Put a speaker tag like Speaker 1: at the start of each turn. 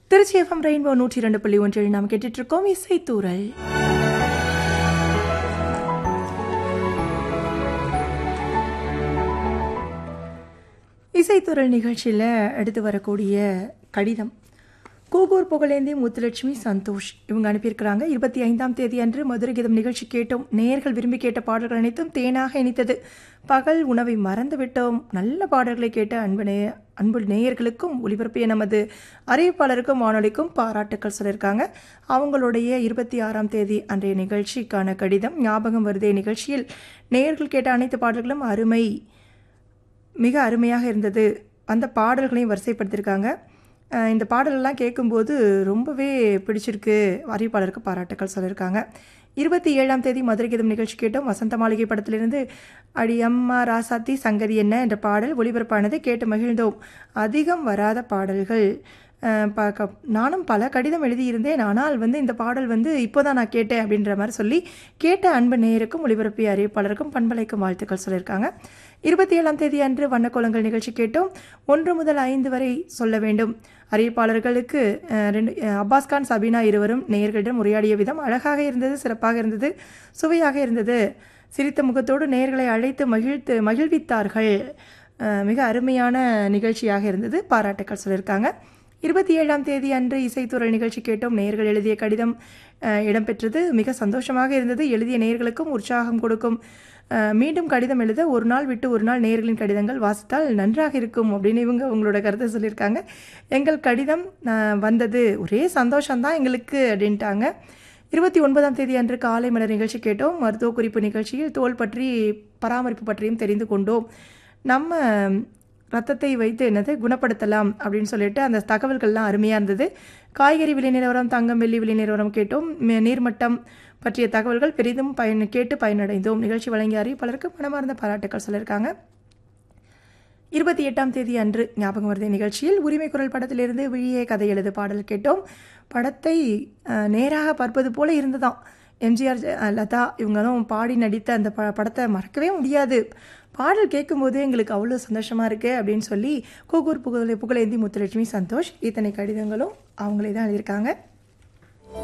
Speaker 1: Trichy FM rainbow நூற்றி இரண்டு புள்ளி ஒன்றில் நாம் கேட்டுட்டு இருக்கோம் இசைத்தூரல் இசைத்துறல் நிகழ்ச்சியில் எடுத்து வரக்கூடிய கடிதம் கூகூர் புகழேந்தி முத்துலட்சுமி சந்தோஷ் இவங்க அனுப்பியிருக்கிறாங்க இருபத்தி ஐந்தாம் தேதி அன்று மதுரை கீதம் நிகழ்ச்சி கேட்டோம் நேயர்கள் விரும்பி கேட்ட பாடல்கள் அனைத்தும் தேனாக இனித்தது பகல் உணவை மறந்து விட்டோம் நல்ல பாடல்களை கேட்ட அன்பு நே அன்பு நேயர்களுக்கும் ஒளிபரப்பிய நமது அறிவிப்பாளருக்கும் வானொலிக்கும் பாராட்டுக்கள் சொல்லியிருக்காங்க அவங்களுடைய இருபத்தி ஆறாம் தேதி அன்றைய நிகழ்ச்சிக்கான கடிதம் ஞாபகம் வருதே நிகழ்ச்சியில் நேயர்கள் கேட்ட அனைத்து பாடல்களும் அருமை மிக அருமையாக இருந்தது அந்த பாடல்களையும் வரிசைப்படுத்தியிருக்காங்க அஹ் இந்த பாடலெல்லாம் கேட்கும்போது ரொம்பவே பிடிச்சிருக்கு அறிவிப்பாளருக்கு பாராட்டுக்கள் சொல்லியிருக்காங்க இருபத்தி ஏழாம் தேதி மதுரை கீதம் நிகழ்ச்சி கேட்டோம் வசந்த மாளிகை படத்திலிருந்து அடி அம்மா ராசாத்தி சங்கதி என்ன என்ற பாடல் ஒளிபரப்பானது கேட்டு மகிழ்ந்தோம் அதிகம் வராத பாடல்கள் அஹ் ப க- நானும் பல கடிதம் எழுதியிருந்தேன் ஆனால் வந்து இந்த பாடல் வந்து இப்போதான் நான் கேட்டேன் அப்படின்ற மாதிரி சொல்லி கேட்ட அன்பு நேயருக்கும் ஒளிபரப்பிய அறிவிப்பாளருக்கும் பண்பலைக்கும் வாழ்த்துக்கள் சொல்லியிருக்காங்க இருபத்தி ஏழாம் தேதி அன்று வண்ணக்கோலங்கள் நிகழ்ச்சி கேட்டோம் ஒன்று முதல் ஐந்து வரை சொல்ல வேண்டும் அறிவிப்பாளர்களுக்கு அஹ், ரெண்டு அஹ், அப்பாஸ் கான் சபீனா இருவரும் நேயர்களிடம் உரையாடிய விதம் அழகாக இருந்தது சிறப்பாக இருந்தது சுவையாக இருந்தது சிரித்த முகத்தோடு நேயர்களை அழைத்து மகிழ்த்து மகிழ்வித்தார்கள் அஹ், மிக அருமையான நிகழ்ச்சியாக இருந்தது பாராட்டுக்கள் சொல்லியிருக்காங்க இருபத்தி ஏழாம் தேதி அன்று இசைத்துறை நிகழ்ச்சி கேட்டோம் நேயர்கள் எழுதிய கடிதம் அஹ், இடம்பெற்றது மிக சந்தோஷமாக இருந்தது எழுதிய நேயர்களுக்கும் உற்சாகம் கொடுக்கும் அஹ், மீண்டும் கடிதம் எழுத ஒரு நாள் விட்டு ஒரு நாள் நேயர்களின் கடிதங்கள் வாசித்தால் நன்றாக இருக்கும் அப்படின்னு இவங்க உங்களோட கருத்தை சொல்லியிருக்காங்க எங்கள் கடிதம் அஹ், வந்தது ஒரே சந்தோஷம்தான் எங்களுக்கு அப்படின்ட்டாங்க இருபத்தி ஒன்பதாம் தேதி அன்று காலை மலர் நிகழ்ச்சி கேட்டோம் மருத்துவ குறிப்பு நிகழ்ச்சியில் தோல் பற்றி பராமரிப்பு பற்றியும் தெரிந்து கொண்டோம் நம்ம ரத்தத்தை வைத்து என்னது குணப்படுத்தலாம் அப்படின்னு சொல்லிட்டு அந்த தகவல்கள்லாம் அருமையாக இருந்தது காய்கறி விலை நிலவரம் தங்கம் வெள்ளி விலை நிலவரம் கேட்டோம் ம- நீர்மட்டம் பற்றிய தகவல்கள் பெரிதும் பயன் கேட்டு பயனடைந்தோம் நிகழ்ச்சி வழங்கிய அறிவிப்பாளருக்கு மனமார்ந்த பாராட்டுக்கள் சொல்லியிருக்காங்க இருபத்தி எட்டாம் தேதி அன்று ஞாபகம் வருது நிகழ்ச்சியில் உரிமை குரல் படத்திலிருந்து விழியே கதை எழுது பாடல் கேட்டோம் படத்தை அஹ், நேராக பார்ப்பது போல இருந்ததாம் எம்ஜிஆர் ஜெ- அஹ், லதா இவங்களும் பாடி நடித்த அந்த ப படத்தை மறக்கவே முடியாது பாடல் கேட்கும்போது எங்களுக்கு அவ்வளோ சந்தோஷமாக இருக்கு அப்படின்னு சொல்லி கூகூர் புகழ் புகழேந்தி முத்துலட்சுமி சந்தோஷ் இத்தனை கடிதங்களும் அவங்களே தான் எழுதியிருக்காங்க